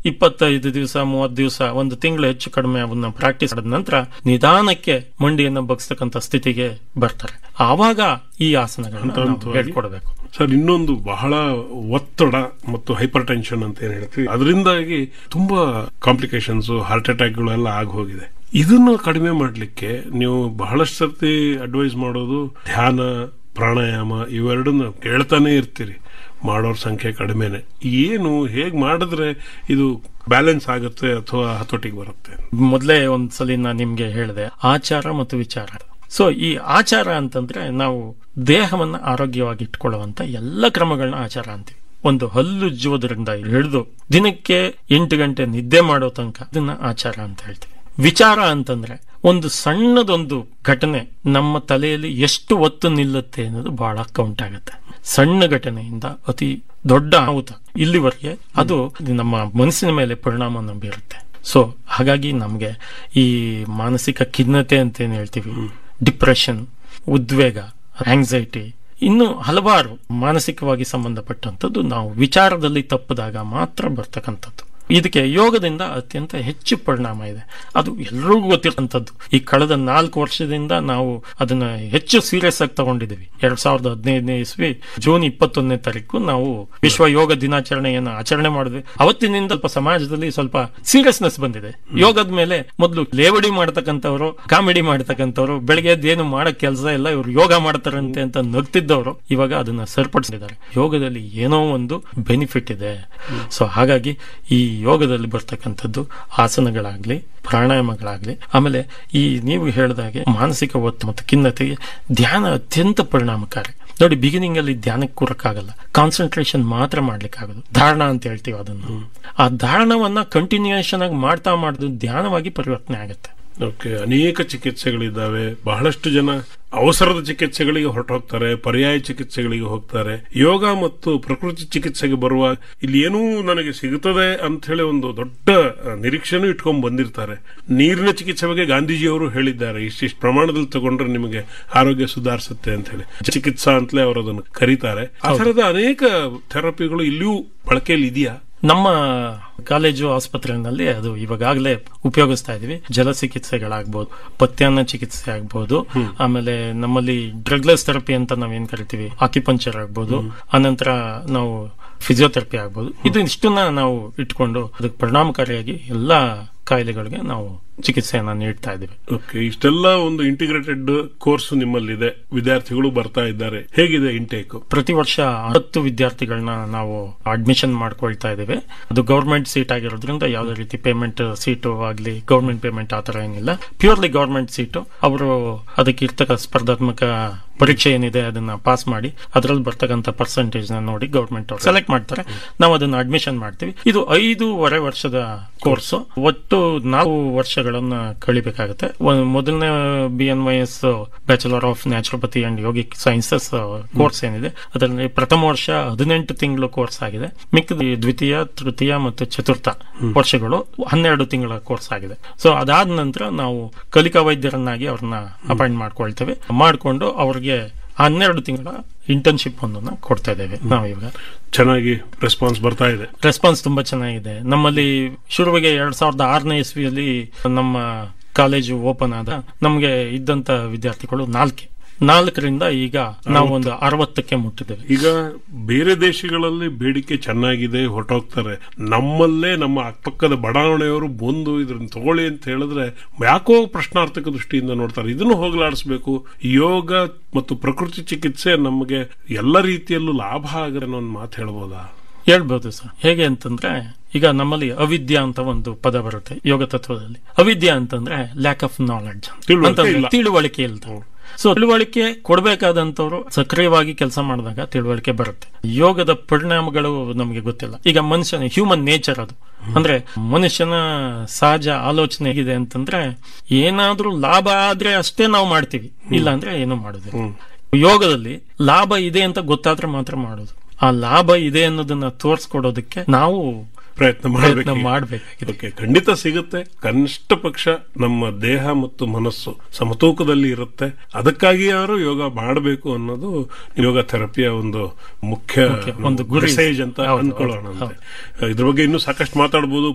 ಇಪ್ಪತ್ತೈದು ದಿವಸ ಮೂವತ್ತು ದಿವಸ ಒಂದು ತಿಂಗಳು ಹೆಚ್ಚು ಕಡಿಮೆ ಅವನ್ನ ಪ್ರಾಕ್ಟೀಸ್ ಮಾಡಿದ ನಂತರ ನಿಧಾನಕ್ಕೆ ಮಂಡಿಯನ್ನು ಬಗ್ಸ್ತಕ್ಕಂಥ ಸ್ಥಿತಿಗೆ ಬರ್ತಾರೆ ಆವಾಗ ಈ ಆಸನಗಳನ್ನ ನಾವು ಹಂತವಾಗಿ. ಹೇಳ್ಕೊಡ್ಬೇಕು ಸರ್ ಇನ್ನೊಂದು ಬಹಳ ಒತ್ತಡ ಮತ್ತು ಹೈಪರ್ ಟೆನ್ಷನ್ ಅಂತ ಏನ್ ಹೇಳ್ತೀವಿ ಅದರಿಂದಾಗಿ ತುಂಬಾ ಕಾಂಪ್ಲಿಕೇಶನ್ಸ್ ಹಾರ್ಟ್ ಅಟ್ಯಾಕ್ಗಳು ಎಲ್ಲ ಆಗಿ ಹೋಗಿದೆ ಇದನ್ನು ಕಡಿಮೆ ಮಾಡಲಿಕ್ಕೆ ನೀವು ಬಹಳಷ್ಟು ಸರ್ತಿ ಅಡ್ವೈಸ್ ಮಾಡೋದು ಧ್ಯಾನ ಪ್ರಾಣಾಯಾಮ ಇವೆರಡನ್ನ ಕೇಳ್ತಾನೆ ಇರ್ತೀರಿ ಮಾಡೋರ್ ಸಂಖ್ಯೆ ಕಡಿಮೆನೆ ಏನು ಹೇಗ್ ಮಾಡಿದ್ರೆ ಇದು ಬ್ಯಾಲೆನ್ಸ್ ಆಗುತ್ತೆ ಅಥವಾ ಹತೋಟಿಗೆ ಬರುತ್ತೆ ಮೊದಲೇ ಒಂದ್ಸಲಿ ನಾನು ನಿಮ್ಗೆ ಹೇಳಿದೆ ಆಚಾರ ಮತ್ತು ವಿಚಾರ ಸೊ ಈ ಆಚಾರ ಅಂತಂದ್ರೆ ನಾವು ದೇಹವನ್ನ ಆರೋಗ್ಯವಾಗಿ ಇಟ್ಕೊಳ್ಳುವಂತ ಎಲ್ಲ ಕ್ರಮಗಳನ್ನ ಆಚಾರ ಅಂತೀವಿ ಒಂದು ಹಲ್ಲುಜ್ಜುವುದರಿಂದ ಹಿಡಿದು ದಿನಕ್ಕೆ ಎಂಟು ಗಂಟೆ ನಿದ್ದೆ ಮಾಡೋ ತನಕ ಅದನ್ನ ಆಚಾರ ಅಂತ ಹೇಳ್ತೀವಿ ವಿಚಾರ ಅಂತಂದ್ರೆ ಒಂದು ಸಣ್ಣದೊಂದು ಘಟನೆ ನಮ್ಮ ತಲೆಯಲ್ಲಿ ಎಷ್ಟು ಒತ್ತು ನಿಲ್ಲುತ್ತೆ ಅನ್ನೋದು ಬಹಳ ಕೌಂಟ್ ಆಗುತ್ತೆ ಸಣ್ಣ ಘಟನೆಯಿಂದ ಅತಿ ದೊಡ್ಡ ಅನಾಹುತ ಇಲ್ಲಿವರೆಗೆ ಅದು ನಮ್ಮ ಮನಸ್ಸಿನ ಮೇಲೆ ಪರಿಣಾಮವನ್ನು ಬೀರುತ್ತೆ ಸೊ ಹಾಗಾಗಿ ನಮಗೆ ಈ ಮಾನಸಿಕ ಖಿನ್ನತೆ ಅಂತ ಏನ್ ಹೇಳ್ತೀವಿ ಡಿಪ್ರೆಷನ್ ಉದ್ವೇಗ ಆಂಗ್ಸೈಟಿ ಇನ್ನು ಹಲವಾರು ಮಾನಸಿಕವಾಗಿ ಸಂಬಂಧಪಟ್ಟಂಥದ್ದು ನಾವು ವಿಚಾರದಲ್ಲಿ ತಪ್ಪದಾಗ ಮಾತ್ರ ಬರ್ತಕ್ಕಂಥದ್ದು ಇದಕ್ಕೆ ಯೋಗದಿಂದ ಅತ್ಯಂತ ಹೆಚ್ಚು ಪರಿಣಾಮ ಇದೆ ಅದು ಎಲ್ರಿಗೂ ಗೊತ್ತಿರುವಂತದ್ದು ಈ ಕಳೆದ ನಾಲ್ಕು ವರ್ಷದಿಂದ ನಾವು ಅದನ್ನ ಹೆಚ್ಚು ಸೀರಿಯಸ್ ಆಗಿ ತಗೊಂಡಿದ್ದೀವಿ ಎರಡ್ ಸಾವಿರದ ಹದಿನೈದನೇ ಇಸ್ವಿ ಜೂನ್ ಇಪ್ಪತ್ತೊಂದನೇ ತಾರೀಕು ನಾವು ವಿಶ್ವ ಯೋಗ ದಿನಾಚರಣೆಯನ್ನು ಆಚರಣೆ ಮಾಡಿದ್ವಿ ಅವತ್ತಿನಿಂದ ಸ್ವಲ್ಪ ಸಮಾಜದಲ್ಲಿ ಸ್ವಲ್ಪ ಸೀರಿಯಸ್ನೆಸ್ ಬಂದಿದೆ ಯೋಗದ ಮೇಲೆ ಮೊದಲು ಲೇವಡಿ ಮಾಡ್ತಕ್ಕಂಥವ್ರು ಕಾಮಿಡಿ ಮಾಡ್ತಕ್ಕಂಥವ್ರು ಬೆಳಗ್ಗೆ ಎದ್ದೇನು ಮಾಡಕ್ ಕೆಲಸ ಇಲ್ಲ ಇವ್ರು ಯೋಗ ಮಾಡ್ತಾರಂತೆ ಅಂತ ನಗ್ತಿದ್ದವರು ಇವಾಗ ಅದನ್ನ ಸರಿಪಡಿಸಿದ್ದಾರೆ ಯೋಗದಲ್ಲಿ ಏನೋ ಒಂದು ಬೆನಿಫಿಟ್ ಇದೆ ಸೊ ಹಾಗಾಗಿ ಈ ಯೋಗದಲ್ಲಿ ಬರ್ತಕ್ಕಂಥದ್ದು ಆಸನಗಳಾಗ್ಲಿ ಪ್ರಾಣಾಯಾಮಗಳಾಗ್ಲಿ ಆಮೇಲೆ ಈ ನೀವು ಹೇಳಿದಾಗೆ ಮಾನಸಿಕ ಒತ್ತು ಮತ್ತು ಖಿನ್ನತೆಗೆ ಧ್ಯಾನ ಅತ್ಯಂತ ಪರಿಣಾಮಕಾರಿ ನೋಡಿ ಬಿಗಿನಿಂಗ್ ಅಲ್ಲಿ ಧ್ಯಾನಕ್ಕೆ ಕೂರಕ್ಕಾಗಲ್ಲ ಕಾನ್ಸಂಟ್ರೇಷನ್ ಮಾತ್ರ ಮಾಡ್ಲಿಕ್ಕಾಗೋದು ಧಾರಣ ಅಂತ ಹೇಳ್ತೀವಿ ಅದನ್ನು ಆ ಧಾರಣವನ್ನ ಕಂಟಿನ್ಯೂಯೇಷನ್ ಆಗಿ ಮಾಡ್ತಾ ಮಾಡಿದ್ರು ಧ್ಯಾನವಾಗಿ ಪರಿವರ್ತನೆ ಆಗುತ್ತೆ ಓಕೆ ಅನೇಕ ಚಿಕಿತ್ಸೆಗಳಿದ್ದಾವೆ ಬಹಳಷ್ಟು ಜನ ಅವಸರದ ಚಿಕಿತ್ಸೆಗಳಿಗೆ ಹೊರಟೋಗ್ತಾರೆ ಪರ್ಯಾಯ ಚಿಕಿತ್ಸೆಗಳಿಗೆ ಹೋಗ್ತಾರೆ ಯೋಗ ಮತ್ತು ಪ್ರಕೃತಿ ಚಿಕಿತ್ಸೆಗೆ ಬರುವ ಇಲ್ಲಿ ಏನೂ ನನಗೆ ಸಿಗುತ್ತದೆ ಅಂತ ಹೇಳಿ ಒಂದು ದೊಡ್ಡ ಆ, ನಿರೀಕ್ಷೆನೂ ಇಟ್ಕೊಂಡ್ ಬಂದಿರ್ತಾರೆ ನೀರಿನ ಚಿಕಿತ್ಸೆ ಬಗ್ಗೆ ಗಾಂಧೀಜಿಯವರು ಹೇಳಿದ್ದಾರೆ ಇಷ್ಟಿಷ್ಟು ಪ್ರಮಾಣದಲ್ಲಿ ತಗೊಂಡ್ರೆ ನಿಮಗೆ ಆರೋಗ್ಯ ಸುಧಾರಿಸುತ್ತೆ ಅಂತ ಹೇಳಿ ಚಿಕಿತ್ಸಾ ಅಂತಲೇ ಅವರು ಅದನ್ನು ಕರೀತಾರೆ ಆ ಥರದ ಅನೇಕ ಥೆರಪಿಗಳು ಇಲ್ಲಿಯೂ ಬಳಕೆಯಲ್ಲಿ ಇದೆಯಾ ನಮ್ಮ ಕಾಲೇಜು ಆಸ್ಪತ್ರೆಯಲ್ಲಿ ಅದು ಇವಾಗಲೇ ಉಪಯೋಗಿಸ್ತಾ ಇದೀವಿ ಜಲ ಚಿಕಿತ್ಸೆಗಳಾಗ್ಬೋದು ಪತ್ಯಾನ್ನ ಚಿಕಿತ್ಸೆ ಆಗ್ಬೋದು ಆಮೇಲೆ ನಮ್ಮಲ್ಲಿ ಡ್ರಗ್ಲೆಸ್ ಥೆರಪಿ ಅಂತ ನಾವೇನ್ ಕರಿತೀವಿ ಆಕ್ಯುಪಂಚರ್ ಆಗ್ಬೋದು ಆನಂತರ ನಾವು ಫಿಸಿಯೋಥೆರಪಿ ಆಗ್ಬೋದು ಇದು ಇಷ್ಟನ್ನ ನಾವು ಇಟ್ಕೊಂಡು ಅದಕ್ಕೆ ಪರಿಣಾಮಕಾರಿಯಾಗಿ ಎಲ್ಲಾ ಕಾಯಿಲೆಗಳಿಗೆ ನಾವು ಚಿಕಿತ್ಸೆಯನ್ನ ನೀಡ್ತಾ ಇದ್ದೀವಿ ಓಕೆ ಇಷ್ಟೆಲ್ಲ ಒಂದು ಇಂಟಿಗ್ರೇಟೆಡ್ ಕೋರ್ಸ್ ನಿಮ್ಮಲ್ಲಿದೆ ವಿದ್ಯಾರ್ಥಿಗಳು ಬರ್ತಾ ಇದ್ದಾರೆ ಹೇಗಿದೆ ಇಂಟೇಕ್ ಪ್ರತಿ ವರ್ಷ ಹತ್ತು ವಿದ್ಯಾರ್ಥಿಗಳನ್ನ ನಾವು ಅಡ್ಮಿಷನ್ ಮಾಡ್ಕೊಳ್ತಾ ಇದ್ದೇವೆ ಅದು ಗೌರ್ಮೆಂಟ್ ಸೀಟ್ ಆಗಿರೋದ್ರಿಂದ ಯಾವುದೇ ರೀತಿ ಪೇಮೆಂಟ್ ಸೀಟು ಆಗಲಿ ಗೌರ್ಮೆಂಟ್ ಪೇಮೆಂಟ್ ಆ ಥರ ಏನಿಲ್ಲ ಪ್ಯೂರ್ಲಿ ಗೌರ್ಮೆಂಟ್ ಸೀಟು ಅವರು ಅದಕ್ಕೆ ಇರ್ತಕ್ಕ ಸ್ಪರ್ಧಾತ್ಮಕ ಪರೀಕ್ಷೆ ಏನಿದೆ ಅದನ್ನ ಪಾಸ್ ಮಾಡಿ ಅದರಲ್ಲಿ ಬರ್ತಕ್ಕಂಥ ಪರ್ಸೆಂಟೇಜ್ ನ ನೋಡಿ ಗೌರ್ಮೆಂಟ್ ಅವರು ಸೆಲೆಕ್ಟ್ ಮಾಡ್ತಾರೆ ನಾವು ಅದನ್ನ ಅಡ್ಮಿಷನ್ ಮಾಡ್ತೀವಿ ಇದು ಐದೂವರೆ ವರ್ಷದ ಕೋರ್ಸ್ ಒಟ್ಟು ನಾಲ್ಕು ವರ್ಷಗಳನ್ನ ಕಳಿಬೇಕಾಗುತ್ತೆ ಒಂದ್- ಮೊದಲನೇ B N Y S bachelor of naturopathy and yogic sciences course ಏನಿದೆ ಅದರಲ್ಲಿ ಪ್ರಥಮ ವರ್ಷ ಹದಿನೆಂಟು ತಿಂಗಳು ಕೋರ್ಸ್ ಆಗಿದೆ ಮಿಕ್ಕಿದ ದ್ವಿತೀಯ ತೃತೀಯ ಮತ್ತು ಚತುರ್ಥ ವರ್ಷಗಳು ಹನ್ನೆರಡು ತಿಂಗಳ ಕೋರ್ಸ್ ಆಗಿದೆ ಸೊ ಅದಾದ ನಂತರ ನಾವು ಕಲಿಕಾ ವೈದ್ಯರನ್ನಾಗಿ ಅವ್ರನ್ನ ಅಪಾಯಿಂಟ್ ಮಾಡ್ಕೊಳ್ತೇವೆ ಮಾಡಿಕೊಂಡು ಅವ್ರಿಗೆ ಹನ್ನೆರಡು ತಿಂಗಳ ಇಂಟರ್ನ್ಶಿಪ್ ಒಂದನ್ನ ಕೊಡ್ತಾ ಇದ್ದೇವೆ ನಾವು ಇವಾಗ ಚೆನ್ನಾಗಿ ರೆಸ್ಪಾನ್ಸ್ ಬರ್ತಾ ಇದೆ ರೆಸ್ಪಾನ್ಸ್ ತುಂಬಾ ಚೆನ್ನಾಗಿದೆ ನಮ್ಮಲ್ಲಿ ಶುರುವಿಗೆ ಎರಡ್ ಸಾವಿರದ ಆರನೇ ಇಸ್ವಿಯಲ್ಲಿ ನಮ್ಮ ಕಾಲೇಜು ಓಪನ್ ಆದ ನಮಗೆ ಇದ್ದಂತ ವಿದ್ಯಾರ್ಥಿಗಳು ನಾಲ್ಕೆ ನಾಲ್ಕರಿಂದ ಈಗ ನಾವು ಒಂದು ಅರವತ್ತಕ್ಕೆ ಮುಟ್ಟಿದ್ದೇವೆ ಈಗ ಬೇರೆ ದೇಶಗಳಲ್ಲಿ ಬೇಡಿಕೆ ಚೆನ್ನಾಗಿದೆ ಹೊರಟೋಗ್ತಾರೆ ನಮ್ಮಲ್ಲೇ ನಮ್ಮ ಅಕ್ಕಪಕ್ಕದ ಬಡಾವಣೆಯವರು ಬಂದು ಇದ್ರನ್ನ ತಗೊಳ್ಳಿ ಅಂತ ಹೇಳಿದ್ರೆ ಯಾಕೋ ಪ್ರಶ್ನಾರ್ಥಕ ದೃಷ್ಟಿಯಿಂದ ನೋಡ್ತಾರೆ ಇದನ್ನು ಹೋಗಲಾಡಿಸ್ಬೇಕು ಯೋಗ ಮತ್ತು ಪ್ರಕೃತಿ ಚಿಕಿತ್ಸೆ ನಮಗೆ ಎಲ್ಲ ರೀತಿಯಲ್ಲೂ ಲಾಭ ಆಗದೆ ಅನ್ನೋ ಒಂದು ಮಾತು ಹೇಳ್ಬೋದಾ ಹೇಳ್ಬೋದು ಸರ್ ಹೇಗೆ ಅಂತಂದ್ರೆ ಈಗ ನಮ್ಮಲ್ಲಿ ಅವಿದ್ಯಾ ಅಂತ ಒಂದು ಪದ ಬರುತ್ತೆ ಯೋಗ ತತ್ವದಲ್ಲಿ ಅವಿದ್ಯಾ ಅಂತಂದ್ರೆ ಲ್ಯಾಕ್ ಆಫ್ ನಾಲೆಡ್ಜ್ ತಿಳುವಳಿಕೆ ಇಲ್ಲ. ತಿಳುವಳಿಕೆ ಇಲ್ದ ಸೊ ತಿಳುವಳಿಕೆ ಕೊಡಬೇಕಾದಂತವ್ರು ಸಕ್ರಿಯವಾಗಿ ಕೆಲಸ ಮಾಡಿದಾಗ ತಿಳುವಳಿಕೆ ಬರುತ್ತೆ ಯೋಗದ ಪರಿಣಾಮಗಳು ನಮಗೆ ಗೊತ್ತಿಲ್ಲ ಈಗ ಮನುಷ್ಯನ ಹ್ಯೂಮನ್ ನೇಚರ್ ಅದು ಅಂದ್ರೆ ಮನುಷ್ಯನ ಸಹಜ ಆಲೋಚನೆ ಹೇಗಿದೆ ಅಂತಂದ್ರೆ ಏನಾದ್ರೂ ಲಾಭ ಆದ್ರೆ ಅಷ್ಟೇ ನಾವು ಮಾಡ್ತೀವಿ ಇಲ್ಲ ಅಂದ್ರೆ ಏನು ಮಾಡೋದಿಲ್ಲ ಯೋಗದಲ್ಲಿ ಲಾಭ ಇದೆ ಅಂತ ಗೊತ್ತಾದ್ರೆ ಮಾತ್ರ ಮಾಡೋದು ಆ ಲಾಭ ಇದೆ ಅನ್ನೋದನ್ನ ತೋರಿಸ್ಕೊಡೋದಕ್ಕೆ ನಾವು ಪ್ರಯತ್ನ ಪ್ರಯತ್ನ ಮಾಡಬೇಕು ಮಾಡಬೇಕಾಗಿದೆ ಓಕೆ ಖಂಡಿತ ಸಿಗುತ್ತೆ ಕನಿಷ್ಠ ಪಕ್ಷ ನಮ್ಮ ದೇಹ ಮತ್ತು ಮನಸ್ಸು ಸಮತೂಕದಲ್ಲಿ ಇರುತ್ತೆ ಅದಕ್ಕಾಗಿ ಯಾರು ಯೋಗ ಮಾಡಬೇಕು ಅನ್ನೋದು ಯೋಗ ಥೆರಪಿಯ ಒಂದು ಮುಖ್ಯ ಮುಖ್ಯ, ಒಂದು ಗುರಿ. ಮೆಸೇಜ್ ಅಂತ ಹೌದು, ಅನ್ಕೊಳ್ಳೋಣ ಹೌದು, ಅಂತೆ ಇದ್ರ ಬಗ್ಗೆ ಇನ್ನೂ ಸಾಕಷ್ಟು ಮಾತಾಡಬಹುದು